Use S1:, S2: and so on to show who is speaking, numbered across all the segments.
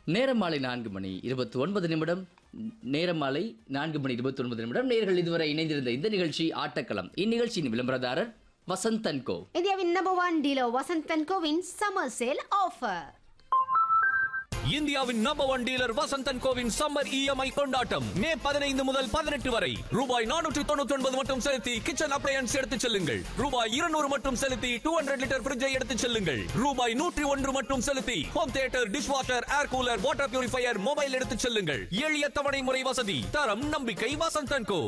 S1: நேரம் மாலை நான்கு மணி இருபத்தி ஒன்பது நிமிடம் நேரம் மாலை நான்கு மணி இருபத்தி ஒன்பது நிமிடம் நேர்கள் இதுவரை இணைந்திருந்த இந்த நிகழ்ச்சி ஆட்டக்களம் இந்நிகழ்ச்சியின் விளம்பரதாரர் வசந்தன் கோ
S2: இந்தியாவின் நம்பர் ஒன் டீலர் வசந்தன் கோவின் சம்மர் சேல் ஆஃபர்
S3: இந்தியாவின் நம்பர் ஒன் டீலர் வசந்தன் கோவின் சம்மர் இஎம்ஐ கொண்டாட்டம் மே பதினைந்து முதல் பதினெட்டு வரை ரூபாய் நானூற்று தொண்ணூற்றி ஒன்பது மட்டும் செலுத்தி கிச்சன் அப்ளையன்ஸ் எடுத்துச் செல்லுங்கள் ரூபாய் இருநூறு மட்டும் செலுத்தி டூ ஹண்ட்ரட் லிட்டர் ஃபிரிட்ஜை எடுத்துச் செல்லுங்கள் ரூபாய் நூற்றி ஒன்று மட்டும் செலுத்தி home theatre dish washer air cooler water purifier mobile எடுத்துச் செல்லுங்கள் எளிய தவணை முறை வசதி தரம் நம்பிக்கை வசந்தன் கோ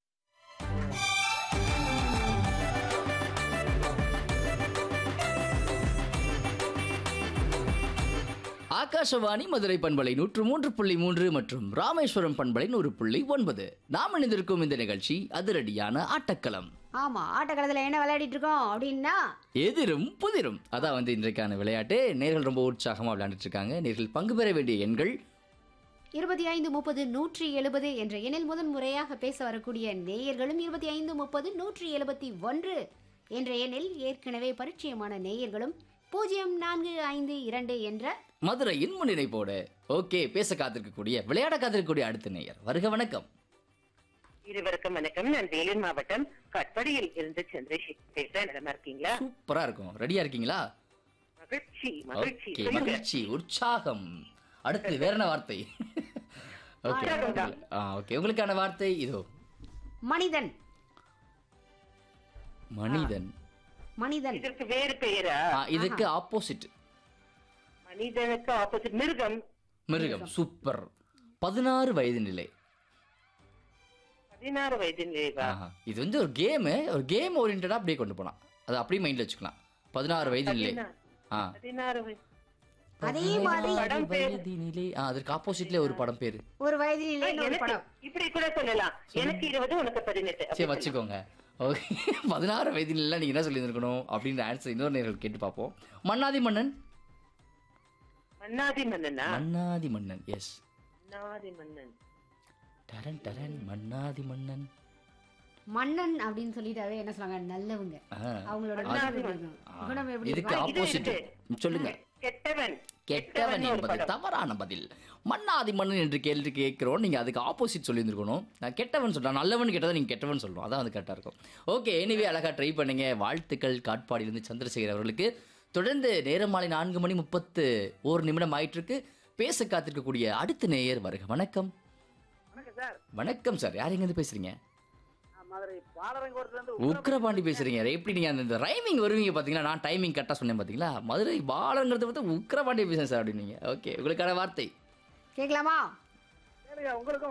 S1: ஆகாஷவாணி மதுரை பண்பலை நூற்று மூன்று புள்ளி மூன்று மற்றும் ராமேஸ்வரம் பண்பலை நூறு புள்ளி ஒன்பது நாம் இணைந்திருக்கும் இந்த நிகழ்ச்சி அதிரடியான ஆட்டக்களம்
S2: ஆமா ஆட்டக்காலத்துல என்ன விளையாடிட்டு இருக்கோம் அப்படின்னா
S1: எதிரும் புதிரும் அதான் வந்து இன்றைக்கான விளையாட்டு நேர்கள் ரொம்ப உற்சாகமா விளையாண்டுட்டு இருக்காங்க நேர்கள் பங்கு பெற வேண்டிய எண்கள்
S2: இருபத்தி ஐந்து முப்பது நூற்றி எழுபது என்ற எண்ணில் முதன் முறையாக பேச வரக்கூடிய நேயர்களும் இருபத்தி ஐந்து முப்பது நூற்றி எழுபத்தி ஒன்று என்ற எண்ணில் ஏற்கனவே பரிச்சயமான நேயர்களும் பூஜ்ஜியம் நான்கு ஐந்து இரண்டு என்ற
S1: மதுரையின் முன்னிணைப்போடு ஓகே பேச காத்திருக்கக்கூடிய விளையாட காத்திருக்கக்கூடிய அடுத்த நேயர் வருக வணக்கம்
S4: இருவருக்கும் வணக்கம் நான் வேலூர் மாவட்டம் கட்படியில் இருந்து சந்திரசேகர் பேசுறேன் நல்லா இருக்கீங்களா
S1: சூப்பரா இருக்கும் ரெடியா இருக்கீங்களா
S4: மகிழ்ச்சி மகிழ்ச்சி
S1: ஓகே
S4: சொல்லுங்க.
S1: மகிழ்ச்சி உற்சாகம் அடுத்து வேற என்ன வார்த்தை ஓகே
S4: உற்சாகம்தான்.
S1: ஆ ஓகே உங்களுக்கான வார்த்தை இதோ
S2: மனிதன்
S1: மனிதன்
S2: மனிதன்
S4: இதற்கு வேறு பெயரா
S1: ஆ, இதுக்கு ஆப்போசிட்
S4: மனிதனுக்கு ஆப்போசிட் மிருகம்
S1: மிருகம் சூப்பர் பதினாறு வயது நிலை
S4: பதினாறு வயது நிலைவா
S1: ஆஹா. இது வந்து ஒரு கேம் ஒரு கேம் ஓரியன்டா அப்படியே கொண்டு போலாம் அது அப்படியே மைண்ட்ல வச்சுக்கலாம் பதினாறு வயது நிலை
S4: பதினா-
S1: ஆ
S4: பதினாறு வயது
S2: அதே மாதிரி
S4: படம் பேரு.
S1: வயது நிலை ஆ அதற்கு ஆப்போசிட்ல ஒரு படம் பேரு
S2: ஒரு வயதில் ஒரு
S4: எனக்கு
S2: படம்
S4: இப்படி கூட சொல்லலாம் எனக்கு இருபது உனக்கு பதினெட்டு
S1: சரி வச்சுக்கோங்க ஓகே பதினாறு வயது நிலை நீங்க என்ன சொல்லியிருக்கணும் அப்படின்ற ஆன்சர் இன்னொரு நேர்கள் கேட்டு பார்ப்போம் மன்னாதி மன்னன்
S4: மன்னாதி மன்னனா
S1: மன்னாதி மன்னன் எஸ்
S4: மன்னாதி மன்னன்
S1: டரன் டரன் மன்னாதி மன்னன்
S2: மன்னன் அப்படின்னு சொல்லிட்டாவே என்ன சொல்றாங்க நல்லவங்க
S1: ஆ.
S2: அவங்களோட
S4: மன்னாதி
S2: குணம் எப்படி
S4: மன்னன்.
S2: இருக்கும்? குணம் எப்படி
S1: இதுக்கு
S2: இருக்கும்?
S4: இது
S1: ஆப்போசிட்
S4: இருக்கு.
S1: சொல்லுங்க
S4: கெட்டவன்
S1: கெட்டவன்
S4: ஒரு
S1: என்பது
S4: படம்.
S1: தவறான பதில் மன்னாதி மன்னன் என்று கேள்வி கேட்கிறோம் நீங்க அதுக்கு ஆப்போசிட் சொல்லியிருந்திருக்கணும் நான் கெட்டவன் சொல்றேன் நல்லவன் கேட்டதை நீங்க கெட்டவன் சொல்லணும் அதான் வந்து கரெக்டாக இருக்கும் ஓகே எனிவே அழகா ட்ரை பண்ணுங்க வாழ்த்துக்கள் காட்பாடியிலிருந்து சந்திரசேகர் அவர்களுக்கு தொடர்ந்து நேரம் மாலை நான்கு மணி முப்பத்து ஒரு நிமிடம் ஆயிட்டு இருக்கு பேச காத்திருக்கக்கூடிய அடுத்த நேயர் வருக வணக்கம்
S5: வணக்கம் சார்
S1: வணக்கம் சார் யார் எங்கேருந்து பேசுறீங்க
S5: நான் மதுரை பாலரங்கோட்டில இருந்து
S1: உக்ரபாண்டி பேசுறீங்க எப்படி நீங்க அந்த ரைமிங் வருவீங்க பாத்தீங்களா நான் டைமிங் கரெக்டாக சொன்னேன் பாத்தீங்களா மதுரை பாலங்கிறது பார்த்து உக்ரபாண்டி பேசுறேன் சார் அப்படின்னீங்க ஓகே உங்களுக்கான வார்த்தை
S2: கேட்கலாமா
S5: கேளுங்க உங்களுக்கும்